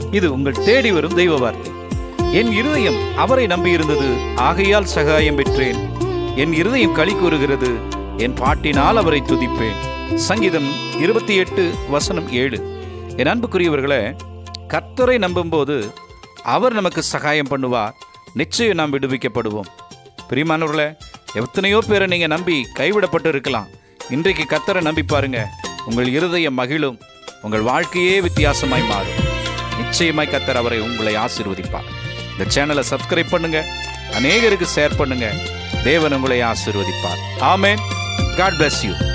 இது உங்கள் தேடி வரும் தெய்வ வார்த்தை என் இருதயம் அவரை நம்பியிருந்தது ஆகையால் சகாயம் பெற்றேன் என் இருதயம் களி கூறுகிறது என் பாட்டினால் அவரை துதிப்பேன் சங்கீதம் இருபத்தி எட்டு வசனம் ஏழு என் அன்புக்குரியவர்களே கர்த்தரை நம்பும்போது அவர் நமக்கு சகாயம் பண்ணுவார் நிச்சயம் நாம் விடுவிக்கப்படுவோம் பிரியமானவர்களே எத்தனையோ பேரை நீங்க நம்பி கைவிடப்பட்டு இருக்கலாம் இன்றைக்கு கத்தரை நம்பி பாருங்க உங்கள் இருதயம் மகிழும் உங்கள் வாழ்க்கையே வித்தியாசமாய் மாறும் நிச்சயமாய் கத்தர் அவரை உங்களை ஆசீர்வதிப்பார் இந்த சேனலை சப்ஸ்கிரைப் பண்ணுங்க அநேகருக்கு ஷேர் பண்ணுங்க தேவன் உங்களை ஆசீர்வதிப்பார் ஆமென் காட் bless யூ